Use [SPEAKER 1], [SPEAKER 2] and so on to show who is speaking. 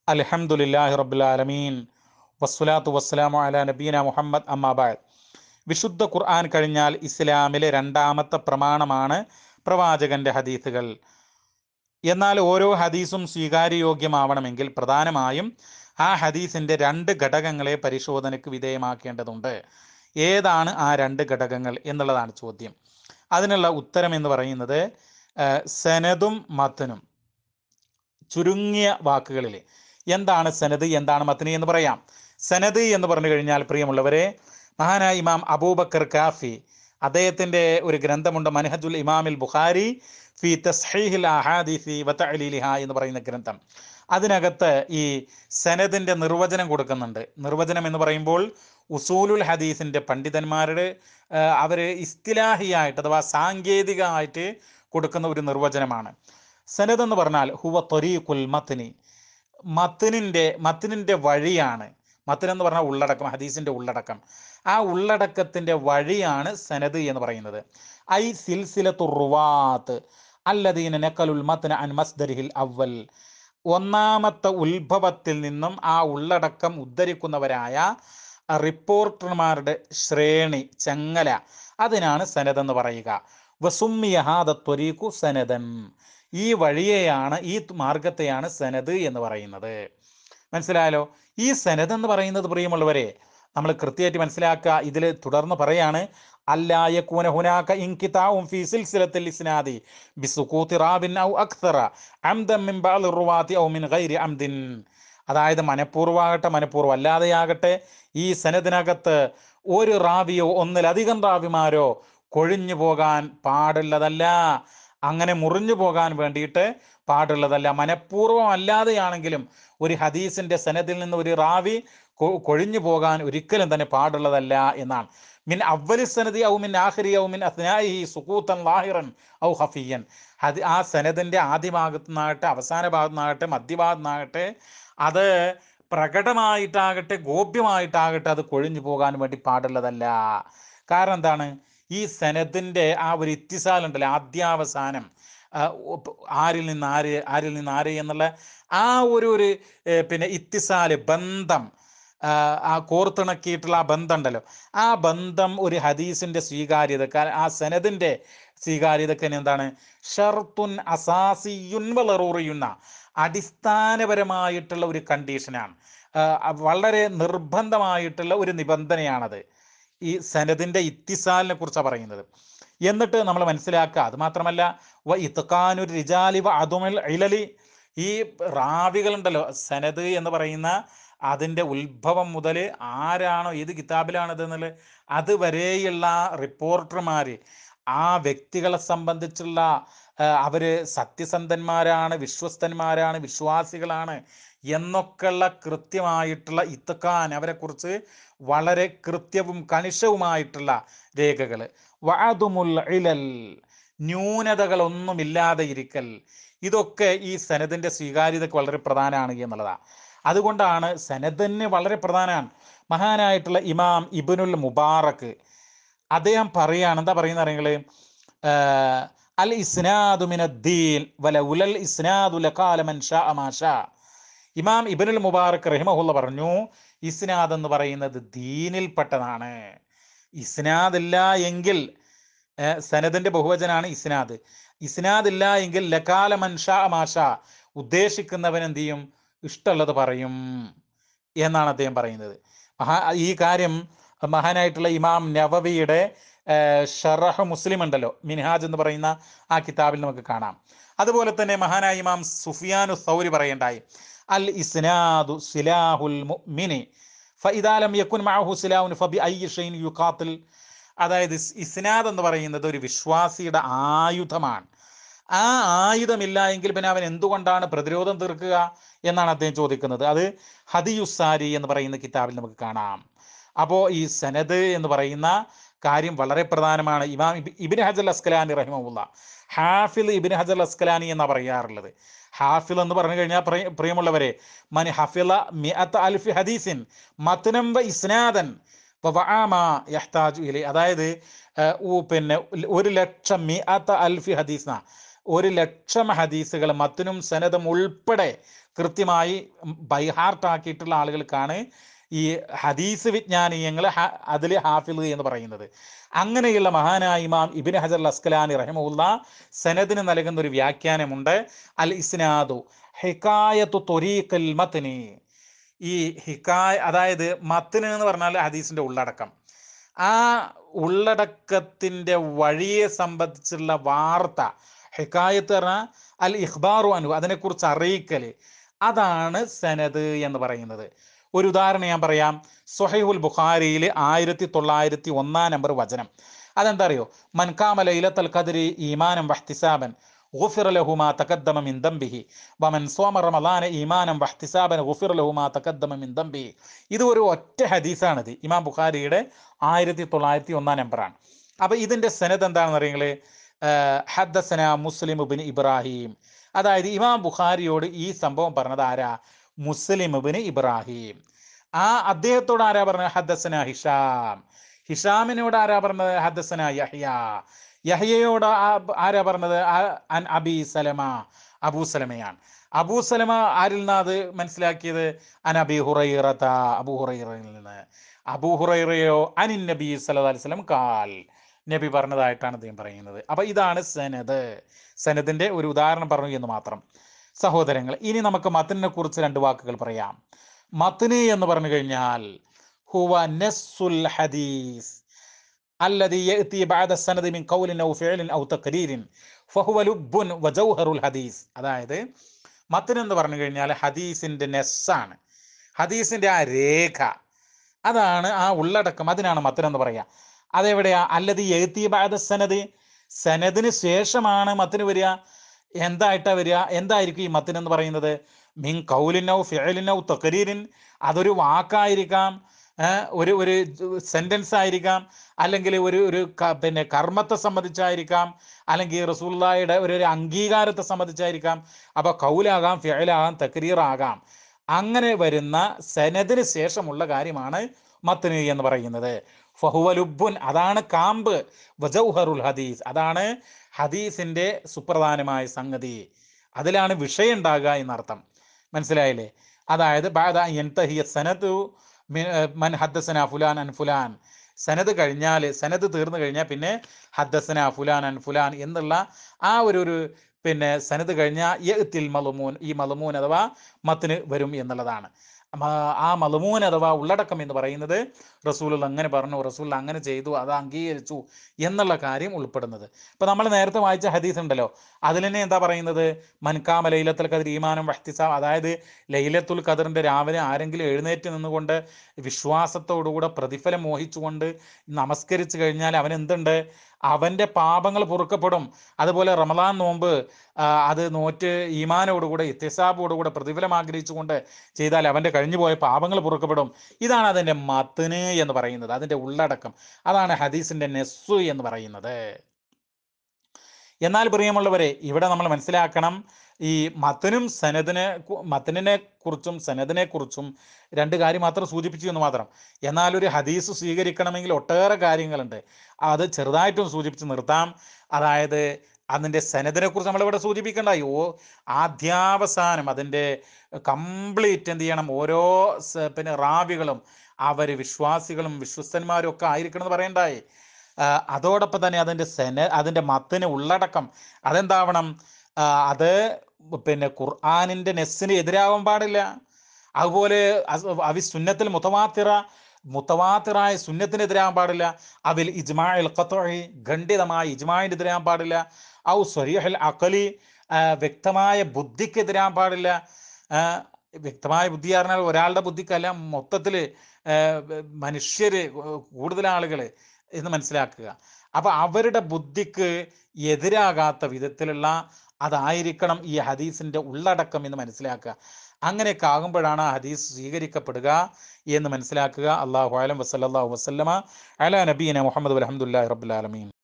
[SPEAKER 1] അൽഹംദുലില്ലാഹി റബ്ബിൽ ആലമീൻ വസ്സലാത്തു വസ്സലാമു അലാ നബീന മുഹമ്മദ് അമ്മാബാദ് വിശുദ്ധ ഖുർആൻ കഴിഞ്ഞാൽ ഇസ്ലാമിലെ രണ്ടാമത്തെ പ്രമാണമാണ് പ്രവാചകന്റെ ഹദീസുകൾ എന്നാൽ ഓരോ ഹദീസും സ്വീകാര്യയോഗ്യമാവണമെങ്കിൽ പ്രധാനമായും ആ ഹദീസിന്റെ രണ്ട് ഘടകങ്ങളെ പരിശോധനയ്ക്ക് വിധേയമാക്കേണ്ടതുണ്ട് ഏതാണ് ആ രണ്ട് ഘടകങ്ങൾ എന്നുള്ളതാണ് ചോദ്യം അതിനുള്ള ഉത്തരം എന്ന് പറയുന്നത് ആ, സനദും മത്തനും ചുരുങ്ങിയ വാക്കുകളിൽ എന്താണ് സനദ് എന്താണ് മത്തനി എന്ന് പറയാം സനദ് എന്ന് പറഞ്ഞു കഴിഞ്ഞാൽ പ്രിയമുള്ളവരെ മഹാനായ ഇമാം അബൂബക്കർ കാഫി അദ്ദേഹത്തിന്റെ ഒരു ഗ്രന്ഥമുണ്ട് മനഹജുൽ ഇമാമിൽ ബുഖാരി ഫി തസ്ഹീഹിൽ അഹാദിഫി വതഅലീലിഹ എന്ന് പറയുന്ന ഗ്രന്ഥം അതിനകത്ത് ഈ സനദിന്റെ നിർവചനം കൊടുക്കുന്നുണ്ട് നിർവചനം എന്ന് പറയുമ്പോൾ ഉസൂലുൽ ഹദീസിന്റെ പണ്ഡിതന്മാരുടെ ആ, അവര് ഇസ്തിലാഹിയായിട്ട് അഥവാ സാങ്കേതികമായിട്ട് കൊടുക്കുന്ന ഒരു നിർവചനമാണ് സനദ് എന്ന് പറഞ്ഞാൽ ഹുവ തൊരീഖുൽ മത്നി മത്തിനിൻ്റെ മത്തിനിൻ്റെ വഴിയാണ് മത്തിൻ എന്ന് പറഞ്ഞാൽ ഉള്ളടക്കം ഹദീസിൻ്റെ ഉള്ളടക്കം ആ ഉള്ളടക്കത്തിൻ്റെ വഴിയാണ് സനദ് എന്ന് പറയുന്നത് ഐ സിൽസിലത്തു റുവാത്ത് അല്ലദീന നക്കലുൽ മത്ന അൻ മസ്ദരിഹിൽ അവൽ ഒന്നാമത്തെ ഉത്ഭവത്തിൽ നിന്നും ആ ഉള്ളടക്കം ഉദ്ധരിക്കുന്നവരായ റിപ്പോർട്ടർമാരുടെ ശ്രേണി ചങ്ങല അതിനാണ് സനദ് എന്ന് പറയുക വസുമ്മിയഹാദ ത്വരീഖു സനദൻ ഈ വഴിയെയാണ് ഈ മാർഗത്തെയാണ് സനദ് എന്ന് പറയുന്നത് മനസ്സിലായാലോ ഈ സനദ് എന്ന് പറയുന്നത് പ്രിയമുള്ളവരെ നമ്മൾ കൃത്യമായിട്ട് മനസ്സിലാക്കുക ഇതിൽ തുടർന്ന് പറയാണ് അല്ലായക്കൂന ഹുനാക ഇൻകിതാഉം ഫീ സിൽസിലത്തിൽ ഇസ്നാദി ബിസുകൂത്തി റാബിൻ ഔ അക്സറ അംദൻ മിൻ ബഅദി റുവാത്തി ഔ മിൻ ഗൈരി അംദിൻ അതായത് മനഃപൂർവ്വമാകട്ടെ മനഃപൂർവ്വം അല്ലാതെയാകട്ടെ ഈ സനദിനകത്ത് ഒരു റാവിയോ ഒന്നിലധികം റാവിമാരോ കൊഴിഞ്ഞു പോകാൻ പാടുള്ളതല്ല അങ്ങനെ മുറിഞ്ഞു പോകാൻ വേണ്ടിയിട്ട് പാടുള്ളതല്ല മനഃപൂർവ്വം അല്ലാതെയാണെങ്കിലും ഒരു ഹദീസിന്റെ സനദിൽ നിന്ന് ഒരു റാവി കൊ- കൊഴിഞ്ഞു പോകാൻ ഒരിക്കലും തന്നെ പാടുള്ളതല്ല എന്നാണ് മിൻ അവലി സനദി ഔ മിൻ ആഖിരി ഔ മിൻ അസ്നായി സുകൂത്തൻ ലാഹിറൻ ഔ ഹഫിയൻ അത് ആ സനദിന്റെ ആദ്യ ഭാഗത്തു നിന്നാകട്ടെ അവസാന ഭാഗത്തു നിന്നാകട്ടെ മധ്യഭാഗത്തു നിന്നാകട്ടെ അത് പ്രകടമായിട്ടാകട്ടെ ഗോപ്യമായിട്ടാകട്ടെ അത് കൊഴിഞ്ഞു പോകാൻ വേണ്ടി പാടുള്ളതല്ല കാരണം എന്താണ് ഈ സനദിന്റെ ആ ഒരു ഇത്തിസാലുണ്ടല്ലോ ആദ്യാവസാനം ആ, ഒപ്പ് ആരിൽ നിന്ന് ആര് ആരിൽ നിന്ന് ആര് എന്നുള്ള ആ ഒരു ഒരു ഏ, പിന്നെ ഇത്തിസാല് ബന്ധം ആ, ആ കോർത്തിണക്കിയിട്ടുള്ള ആ ബന്ധം ഉണ്ടല്ലോ ആ ബന്ധം ഒരു ഹദീസിന്റെ സ്വീകാര്യത കാ- ആ സനദിന്റെ സ്വീകാര്യതക്ക് തന്നെ എന്താണ് ഷർത്തുൻ അസാസിയുൻ വളറൂറിയുന്ന അടിസ്ഥാനപരമായിട്ടുള്ള ഒരു കണ്ടീഷനാണ് ആ, വളരെ നിർബന്ധമായിട്ടുള്ള ഒരു നിബന്ധനയാണത് ഈ സനദിന്റെ ഇത്തിസാലിനെ കുറിച്ചാണ് പറയുന്നത് എന്നിട്ട് നമ്മൾ മനസ്സിലാക്കുക അത് മാത്രമല്ല വ ഇത്കാനുർ റിജാലി വ അതുമൽ ഇലലി ഈ റാവികളുണ്ടല്ലോ സനദ് എന്ന് പറയുന്ന അതിൻ്റെ ഉത്ഭവം മുതൽ ആരാണോ ഏത് കിതാബിലാണിത് എന്നുള്ളത് അതുവരെയുള്ള റിപ്പോർട്ടർമാർ ആ വ്യക്തികളെ സംബന്ധിച്ചുള്ള ആ, അവര് സത്യസന്ധന്മാരാണ് വിശ്വസ്തന്മാരാണ് വിശ്വാസികളാണ് എന്നൊക്കെയുള്ള കൃത്യമായിട്ടുള്ള ഇത്തക്കാൻ അവരെക്കുറിച്ച് വളരെ കൃത്യവും കണിശവുമായിട്ടുള്ള രേഖകൾ വഅദുമുൽ ഇലൽ ന്യൂനതകളൊന്നുമില്ലാതെ ഇരിക്കൽ ഇതൊക്കെ ഈ സനദിന്റെ സ്വീകാര്യതയ്ക്ക് വളരെ പ്രധാനമാണ് എന്നുള്ളതാണ് അതുകൊണ്ടാണ് സനദിന് വളരെ പ്രധാനമാണ് മഹാനായിട്ടുള്ള ഇമാം ഇബിനുൽ മുബാറക്ക് അദ്ദേഹം പറയാണ് എന്താ പറയുന്ന അറിയങ്ങള് അൽ ഇസ്നാദു മിനദ്ദീൻ വല ഉലൽ ഇസ്നാദു ലഖാല മൻ ഷാ മാ ഷാ ഇമാം ഇബനുൽ മുബാറക് റഹിമഹുല്ല പറഞ്ഞു ഇസ്നാദ് എന്ന് പറയുന്നത് ദീനിൽപ്പെട്ടതാണ് ഇസ്നാദ് ഇല്ല എങ്കിൽ ഏഹ്, സനദിന്റെ ബഹുവചനാണ് ഇസ്നാദ് ഇസ്നാദ് ഇല്ല എങ്കിൽ ലക്കാല മൻഷാ മാഷ ഉദ്ദേശിക്കുന്നവൻ എന്ത് ചെയ്യും ഇഷ്ടമുള്ളത് പറയും എന്നാണ് അദ്ദേഹം പറയുന്നത് മഹാ ഈ കാര്യം മഹാനായിട്ടുള്ള ഇമാം നവവിയുടെ ഏഹ്, ഷറഹ് മുസ്ലിം ഉണ്ടല്ലോ മിൻഹാജ് എന്ന് പറയുന്ന ആ കിതാബിൽ നമുക്ക് കാണാം അതുപോലെ തന്നെ മഹാനായ ഇമാം സുഫിയാനു സൗരി പറയണ്ടായി അൽ ഇസ്നാദു സിലാഹുൽ മുഅ്മിനി ഫഇദാ ലം യകുൻ മഅഹു സിലാഹുൻ ഫബി അയ്യി ഷൈൻ യുഖാത്തിൽ അതായത് ഇസ് ഇസ്നാദ് എന്ന് പറയുന്നത് ഒരു വിശ്വാസിയുടെ ആയുധമാണ് ആ ആയുധമില്ല എങ്കിൽ പിന്നെ അവൻ എന്തുകൊണ്ടാണ് പ്രതിരോധം തീർക്കുക എന്നാണ് അദ്ദേഹം ചോദിക്കുന്നത് അത് ഹദിയുസാരി എന്ന് പറയുന്ന കിതാബിൽ നമുക്ക് കാണാം അപ്പോൾ ഈ സനദ് എന്ന് പറയുന്ന കാര്യം വളരെ പ്രധാനമാണ് ഇമാം ഇബ്- ഇബിൻ ഹജൽ അസ്കലാനി റഹിമുള്ള ഹാഫിൽ ഇബിൻ ഹജൽ അസ്കലാനി എന്നാണ് പറയാറുള്ളത് ഹാഫിൽ എന്ന് പറഞ്ഞു കഴിഞ്ഞാൽ പ്രിയ- പ്രിയമുള്ളവരെ മൻ ഹഫില മിഅത്ത് അൽഫി ഹദീസിൻ മത്നം വ ഇസ്നാദൻ വ വആമ യഹ്താജു ഇലൈ അതായത് ഏഹ്, ഊ പിന്നെ ഒരു ലക്ഷം മിഅത്ത് അൽഫി ഹദീസ്ന ഒരു ലക്ഷം ഹദീസുകൾ മത്തിനും സനദും ഉൾപ്പെടെ കൃത്യമായി ബൈഹാർട്ട് ആക്കിയിട്ടുള്ള ആളുകൾക്കാണ് ഈ ഹദീസ് വിജ്ഞാനീയങ്ങൾ അതിൽ ഹാഫിള് എന്ന് പറയുന്നത് അങ്ങനെയുള്ള മഹാനായ ഇമാം ഇബിൻ ഹജർ അസ്കലാനി റഹിമുല്ല സനദിന് നൽകുന്ന ഒരു വ്യാഖ്യാനമുണ്ട് അൽ ഇസ്നാദു ഹിക്കായത്തു തൊരീഖൽ മത്നി ഈ ഹിക്കായ അതായത് മത്തിന് എന്ന് പറഞ്ഞാൽ ഹദീസിന്റെ ഉള്ളടക്കം ആ ഉള്ളടക്കത്തിന്റെ വഴിയെ സംബന്ധിച്ചുള്ള വാർത്ത ഹിക്കായത്ത് പറഞ്ഞാൽ അൽ ഇഖ്ബാറു അനു അതിനെക്കുറിച്ച് അറിയിക്കൽ അതാണ് സനദ് എന്ന് പറയുന്നത് ഒരു ഉദാഹരണം ഞാൻ പറയാം സൊഹൈഹുൽ ബുഖാരിയിൽ ആയിരത്തി തൊള്ളായിരത്തി ഒന്നാം നമ്പർ വചനം അതെന്താ അറിയോ മൻകാമ ലൈലത്തൽ ഖദ്രി ഈമാനം വഹ്തിസാബൻ غفر له ما تقدم من ذنبه ومن صام رمضان ايمانا واحتسابا غفر له ما تقدم من ذنبه ഇത് ഒരു ഒറ്റ ഹദീസാണിത് ഇമാം ബുഖാരിയുടെ ആയിരത്തി തൊള്ളായിരത്തി ഒന്നാം നമ്പറാണ് അപ്പൊ ഇതിന്റെ സനത് എന്താണെന്ന് അറിയങ്ങള് ഹദ്ദസന മുസ്ലിം ബിൻ ഇബ്രാഹിം അതായത് ഇമാം ബുഖാരിയോട് ഈ സംഭവം പറഞ്ഞത് ആരാ മുസ്ലിം ബിൻ ഇബ്രാഹിം ആ അദ്ദേഹത്തോട് ആരാ പറഞ്ഞത് ഹദ്ദസന ഹിഷാം ഹിഷാമിനോട് ആരാ പറഞ്ഞത് ഹദ്ദസന യഹ്യ യഹ്യയോട് ആരാ പറഞ്ഞത് അൻ അബി സലമ അബൂ സലമയാണ് അബൂ സലമ ആരിൽ നിന്നാ അത് മനസ്സിലാക്കിയത് അൻ അബി ഹുറൈറത്ത അബൂ ഹുറൈറയിൽ നിന്ന് അബൂ ഹുറൈറയോ അനിൻ നബി സല്ലല്ലാഹു അലൈഹി വസല്ലം കാൽ നബി പറഞ്ഞതായിട്ടാണ് അദ്ദേഹം പറയുന്നത് അപ്പൊ ഇതാണ് സനദ് സനദിന്റെ ഒരു ഉദാഹരണം പറഞ്ഞു എന്ന് മാത്രം സഹോദരങ്ങൾ ഇനി നമുക്ക് മത്തിനെ കുറിച്ച് രണ്ട് വാക്കുകൾ പറയാം മത്തിന് എന്ന് പറഞ്ഞു കഴിഞ്ഞാൽ ഹുവ നസ്സുൽ ഹദീസ് الذي يأتي بعد السند من قول أو فعل أو تقرير فهو لب وجوهر الحديث അതായത് മത്തൻ എന്ന് പറഞ്ഞു കഴിഞ്ഞാൽ ഹദീസിന്റെ നെസ്സാണ് ഹദീസിന്റെ ആ രേഖ അതാണ് ആ ഉള്ളടക്കം അതിനാണ് മത്തൻ എന്ന് പറയുക അതെവിടെയാ അല്ലത് എഴുത്തി ബാദ സനത് സനദിന് ശേഷമാണ് മത്തിന് വരിക എന്തായിട്ടാ വരിക എന്തായിരിക്കും ഈ മത്തിന് എന്ന് പറയുന്നത് മിൻ കൗലിനൗ ഫിഅലിനൗ തകരീരിൻ അതൊരു വാക്കായിരിക്കാം ഒരു ഒരു സെന്റൻസ് ആയിരിക്കാം അല്ലെങ്കിൽ ഒരു ഒരു പിന്നെ കർമ്മത്തെ സംബന്ധിച്ചായിരിക്കാം അല്ലെങ്കിൽ റസൂള്ളയുടെ ഒരു ഒരു അംഗീകാരത്തെ സംബന്ധിച്ചായിരിക്കാം അപ്പൊ കൗലാകാം ഫിയലാകാം തക്രീറാകാം അങ്ങനെ വരുന്ന സനദിന് ശേഷമുള്ള കാര്യമാണ് മത്തിന് എന്ന് പറയുന്നത് ഫഹുവലുബുൻ അതാണ് കാമ്പ് വജൗഹറുൽ ഹദീസ് അതാണ് ഹദീസിന്റെ സുപ്രധാനമായ സംഗതി അതിലാണ് വിഷയം ഉണ്ടാകുക എന്നർത്ഥം മനസ്സിലായില്ലേ അതായത് ബാദ എൻതഹിയ സനതു മൻ ഹദ്ദസന ഫുലാൻ അൻ ഫുലാൻ സനത് കഴിഞ്ഞാൽ സനത് തീർന്നു കഴിഞ്ഞാൽ പിന്നെ ഹദ്ദസന ഫുലാൻ അൻ ഫുലാൻ എന്നുള്ള ആ ഒരു ഒരു പിന്നെ സനത് കഴിഞ്ഞാൽ യത്തിൽ മലമൂൻ ഈ മലമൂൻ അഥവാ മത്തിന് വരും എന്നുള്ളതാണ് ആ മലമൂൻ അഥവാ ഉള്ളടക്കം എന്ന് പറയുന്നത് റസൂൽ അങ്ങനെ പറഞ്ഞു റസൂൽ അങ്ങനെ ചെയ്തു അത് അംഗീകരിച്ചു എന്നുള്ള കാര്യം ഉൾപ്പെടുന്നത് ഇപ്പൊ നമ്മൾ നേരത്തെ വായിച്ച ഹദീസ് ഉണ്ടല്ലോ അതിൽ തന്നെ എന്താ പറയുന്നത് മൻകാമ ലൈലത്തുൽ ഖദർ ഈമാനം വഹ്തിസാം അതായത് ലൈലത്തുൽ ഖദറിന്റെ രാവിലെ ആരെങ്കിലും എഴുന്നേറ്റ് നിന്നുകൊണ്ട് വിശ്വാസത്തോടുകൂടെ പ്രതിഫലം മോഹിച്ചുകൊണ്ട് നമസ്കരിച്ചു കഴിഞ്ഞാൽ അവൻ എന്തുണ്ട് അവന്റെ പാപങ്ങൾ പൊറുക്കപ്പെടും അതുപോലെ റമദാൻ നോമ്പ് അത് നോറ്റ് ഈമാനോടുകൂടെ ഇത്യസാബോടുകൂടെ പ്രതിഫലം ആഗ്രഹിച്ചുകൊണ്ട് ചെയ്താൽ അവന്റെ കഴിഞ്ഞുപോയ പാപങ്ങൾ പൊറുക്കപ്പെടും ഇതാണ് അതിന്റെ മത്തിന് എന്ന് പറയുന്നത് അതിന്റെ ഉള്ളടക്കം അതാണ് ഹദീസിന്റെ നെസ്സു എന്ന് പറയുന്നത് എന്നാൽ പ്രിയമുള്ളവരെ ഇവിടെ നമ്മൾ മനസ്സിലാക്കണം ഈ മത്തനും സനദിനെ മത്തനിനെ കുറിച്ചും സനദിനെ കുറിച്ചും രണ്ട് കാര്യം മാത്രം സൂചിപ്പിച്ചു എന്ന് മാത്രം എന്നാൽ ഒരു ഹദീസ് സ്വീകരിക്കണമെങ്കിൽ ഒട്ടേറെ കാര്യങ്ങളുണ്ട് അത് ചെറുതായിട്ടും സൂചിപ്പിച്ച് നിർത്താം അതായത് അതിൻ്റെ സനദിനെ കുറിച്ച് നമ്മളിവിടെ സൂചിപ്പിക്കണ്ടായി ഓ ആദ്യാവസാനം അതിൻ്റെ കംപ്ലീറ്റ് എന്ത് ചെയ്യണം ഓരോ പിന്നെ റാവികളും അവർ വിശ്വാസികളും വിശ്വസ്തന്മാരും ഒക്കെ ആയിരിക്കണം എന്ന് പറയണ്ടായി അതോടൊപ്പം തന്നെ അതിൻ്റെ സെന അതിൻ്റെ മത്തിന് ഉള്ളടക്കം അതെന്താവണം അത് പിന്നെ ഖുർആാനിൻ്റെ നെസ്സിന് എതിരാവാൻ പാടില്ല അതുപോലെ അവി സുന്നത്തിൽ മുത്തവാത്തിറ മുത്തവാത്തിറായ സുന്നത്തിനെതിരാകാൻ പാടില്ല അതിൽ ഇജ്മാൽ ഖത്തൊഴി ഖണ്ഡിതമായ ഇജ്മായിന് എതിരാകാൻ പാടില്ല ഔ സ്വരീഹൽ അക്കലി വ്യക്തമായ ബുദ്ധിക്കെതിരാൻ പാടില്ല വ്യക്തമായ ബുദ്ധി പറഞ്ഞാൽ ഒരാളുടെ ബുദ്ധിക്കല്ല മൊത്തത്തിൽ മനുഷ്യര് കൂടുതൽ ആളുകൾ എന്ന് മനസ്സിലാക്കുക അപ്പൊ അവരുടെ ബുദ്ധിക്ക് എതിരാകാത്ത വിധത്തിലുള്ള അതായിരിക്കണം ഈ ഹദീസിന്റെ ഉള്ളടക്കം എന്ന് മനസ്സിലാക്കുക അങ്ങനെയൊക്കെ ആകുമ്പോഴാണ് ആ ഹദീസ് സ്വീകരിക്കപ്പെടുക എന്ന് മനസ്സിലാക്കുക അള്ളാഹു അലം വസല്ലാഹു വസ്ലമ അല നബീന മുഹമ്മദ് അലഹമുല്ലാ റബുലാലമീൻ